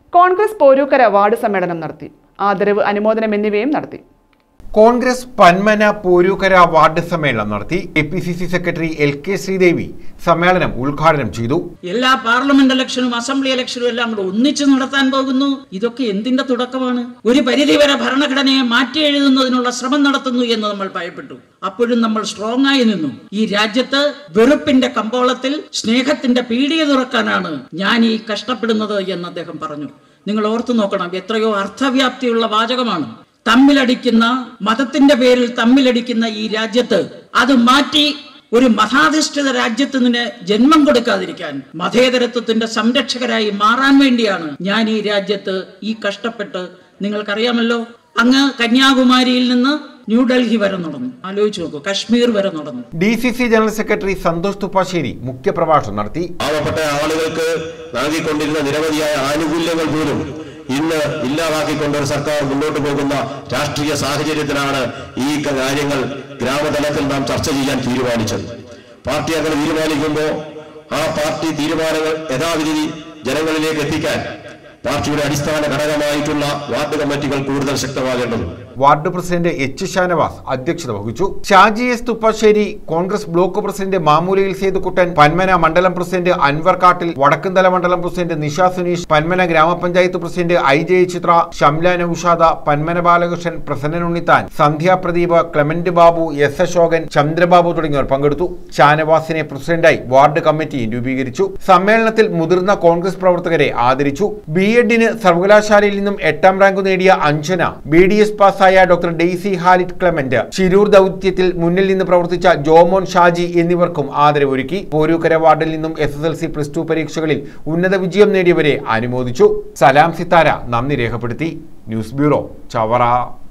Congress Porookkara ward സമ്മേളനം നടത്തി ആദരവ് അനുമോദനം എന്നിവയും നടത്തി കോൺഗ്രസ് പന്മന പോരൂക്കര വാർഡ് സമ്മേളനം നടത്തി A P C C secretary L K Sreedevi സമ്മേളനം ഉദ്ഘാടനം ചെയ്തു എല്ലാ പാർലമെന്റ് ഇലക്ഷനും അസംബ്ലി ഇലക്ഷനും എല്ലാം കൂടെ ഒന്നിച്ച് നടത്താൻ പോകുന്നു ഇതൊക്കെ എന്തിന്റെ തുടക്കമാണ് ഒരു പരിധിവരെ ഭരണഘടനയെ മാറ്റി എഴുതുന്നതിനുള്ള ശ്രമം നടത്തുന്നു എന്ന് നമ്മൾ ഭയപ്പെട്ടു അപ്പോഴും നമ്മൾ സ്ട്രോങ് ആയി നിന്നു ഈ രാജ്യത്ത് വെറുപ്പിന്റെ കമ്പോളത്തിൽ സ്നേഹത്തിന്റെ പീടിക തുറക്കാനാണ് ഞാൻ ഈ കഷ്ടപ്പെടുന്നത് എന്ന് അദ്ദേഹം പറഞ്ഞു നിങ്ങൾ ഓർത്തു നോക്കണം എത്രയോ അർത്ഥവ്യാപ്തിയുള്ള വാചകമാണ് തമ്മിലടിക്കുന്ന മതത്തിന്റെ പേരിൽ തമ്മിലടിക്കുന്ന ഈ രാജ്യത്ത് അത് മാറ്റി ഒരു മതാധിഷ്ഠിത രാജ്യത്തിന് ജന്മം കൊടുക്കാതിരിക്കാൻ മതേതരത്വത്തിന്റെ സംരക്ഷകരായി മാറാൻ വേണ്ടിയാണ് ഞാൻ ഈ രാജ്യത്ത് ഈ കഷ്ടപ്പെട്ട് നിങ്ങൾക്കറിയാമല്ലോ അങ്ങ് കന്യാകുമാരിയിൽ നിന്ന് ന്യൂഡൽഹി വരെ നടന്നു ആലോചിച്ച് നോക്കൂ കശ്മീർ വരെ നടന്നു D C C general secretary Santhosh Thuppassery മുഖ്യപ്രഭാഷണം നടത്തി പാവപ്പെട്ട ആളുകൾക്ക് നൽകിക്കൊണ്ടിരുന്ന നിരവധിയായ ആനുകൂല്യങ്ങൾ പോലും ഇന്ന് ഇല്ലാതാക്കിക്കൊണ്ട് ഒരു സർക്കാർ മുന്നോട്ട് പോകുന്ന രാഷ്ട്രീയ സാഹചര്യത്തിലാണ് ഈ കാര്യങ്ങൾ ഗ്രാമതലത്തിൽ നാം ചർച്ച ചെയ്യാൻ തീരുമാനിച്ചത് പാർട്ടി അങ്ങനെ തീരുമാനിക്കുമ്പോൾ ആ പാർട്ടി തീരുമാനങ്ങൾ യഥാവിധി ജനങ്ങളിലേക്ക് എത്തിക്കാൻ പാർട്ടിയുടെ അടിസ്ഥാന ഘടകമായിട്ടുള്ള വാർഡ് കമ്മിറ്റികൾ കൂടുതൽ ശക്തമാകേണ്ടതുണ്ട് വാർഡ് പ്രസിഡന്റ് എച്ച് ഷാനവാസ് അധ്യക്ഷത വഹിച്ചു Shaji S Thuppassery Congress block president Mamoolayil Sethukuttan Panmana മണ്ഡലം പ്രസിഡന്റ് അൻവർ കാട്ടിൽ വടക്കുംതല മണ്ഡലം പ്രസിഡന്റ് നിഷ സുനീഷ് പന്മന ഗ്രാമപഞ്ചായത്ത് president I J Chitra Shamla Noushad Panmana Balakrishnan Prasannan Unnithan Sandhya Pradeep Clement Babu S Ashokan Chandrababu തുടങ്ങിയവർ പങ്കെടുത്തു ഷാനവാസിനെ പ്രസിഡന്റായി വാർഡ് കമ്മിറ്റി രൂപീകരിച്ചു സമ്മേളനത്തിൽ മുതിർന്ന കോൺഗ്രസ് പ്രവർത്തകരെ ആദരിച്ചു ബി എഡിന് സർവകലാശാലയിൽ നിന്നും എട്ടാം റാങ്ക് നേടിയ അഞ്ജന ബി ഡി എസ് പാസ്സായ ഡോക്ടർ ഡെയ്സി ഹാലിറ്റ് ക്ലെമന്റ് ശിരൂർ ദൗത്യത്തിൽ മുന്നിൽ നിന്ന് പ്രവർത്തിച്ച ജോമോൻ ഷാജി എന്നിവർക്കും ആദരവൊരുക്കി പോരൂക്കര വാർഡിൽ നിന്നും S S L C plus two പരീക്ഷകളിൽ ഉന്നത വിജയം നേടിയവരെ അനുമോദിച്ചു സലാം സിത്താര നന്ദി രേഖപ്പെടുത്തി ന്യൂസ് ബ്യൂറോ ചവറ